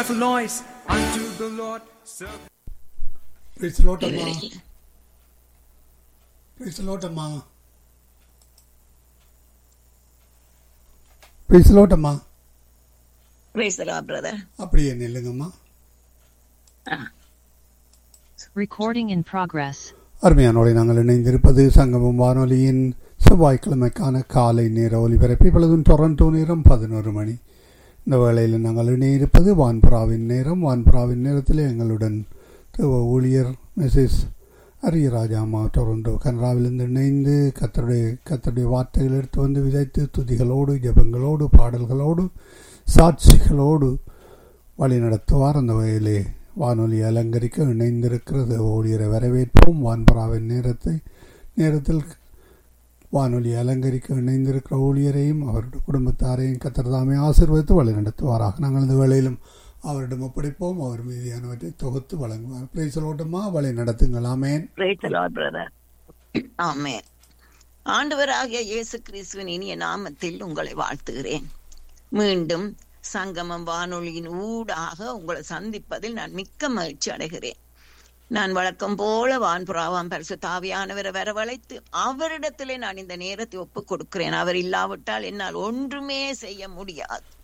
joyful noise unto the Lord. Serve Praise the Lord அம்மா Praise the Lord அம்மா Praise the Lord அம்மா Praise the Lord, brother. அப்படியே நில்லுங்கம்மா Recording in progress. அருமையானோரை நாங்கள் இணைந்திருப்பது சங்கமம் வானொலியின் செவ்வாய்க்கிழமைக்கான காலை நேர ஒலிபரப்பு இப்பொழுதும் டொரண்டோ நேரம் பதினோரு மணி இந்த வேளையில் நாங்கள் இணையிருப்பது வான்புறாவின் நேரம் வான்புறாவின் நேரத்தில் எங்களுடன் தேவ ஊழியர் மிஸ்ஸஸ் அரியராஜா அம்மா டொரண்டோ கனடாவிலிருந்து இணைந்து கத்தருடைய கத்தருடைய வார்த்தைகள் எடுத்து வந்து விதைத்து துதிகளோடு ஜெபங்களோடு பாடல்களோடு சாட்சிகளோடு வழி நடத்துவார் அந்த வகையிலே வானொலி அலங்கரிக்க இணைந்திருக்கிறது ஊழியரை வரவேற்போம் வான்பராவின் நேரத்தை நேரத்தில் வானொலி அலங்கரிக்க இணைந்திருக்கிற ஊழியரையும் அவருடைய குடும்பத்தாரையும் கத்திரதாமே ஆசீர்வதித்து வழி நடத்துவாராக நாங்கள் இந்த வேளையிலும் அவரிடம் ஒப்படைப்போம் அவர் மீதியானவற்றை தொகுத்து வழங்குவார் பிரைசலோட்டமா வழி நடத்துங்களாமேன் Praise the Lord, brother. Amen. ஆண்டவராகிய இயேசு கிறிஸ்துவின் இனிய நாமத்தில் உங்களை வாழ்த்துகிறேன் மீண்டும் சங்கமம் வானொலியின் ஊடாக உங்களை சந்திப்பதில் நான் மிக்க மகிழ்ச்சி அடைகிறேன் நான் வழக்கம் போல வான்புறாவாம் பரிசு தாவியானவரை வரவழைத்து அவரிடத்திலே நான் இந்த நேரத்தை ஒப்புக் கொடுக்கிறேன் அவர் இல்லாவிட்டால் என்னால் ஒன்றுமே செய்ய முடியாது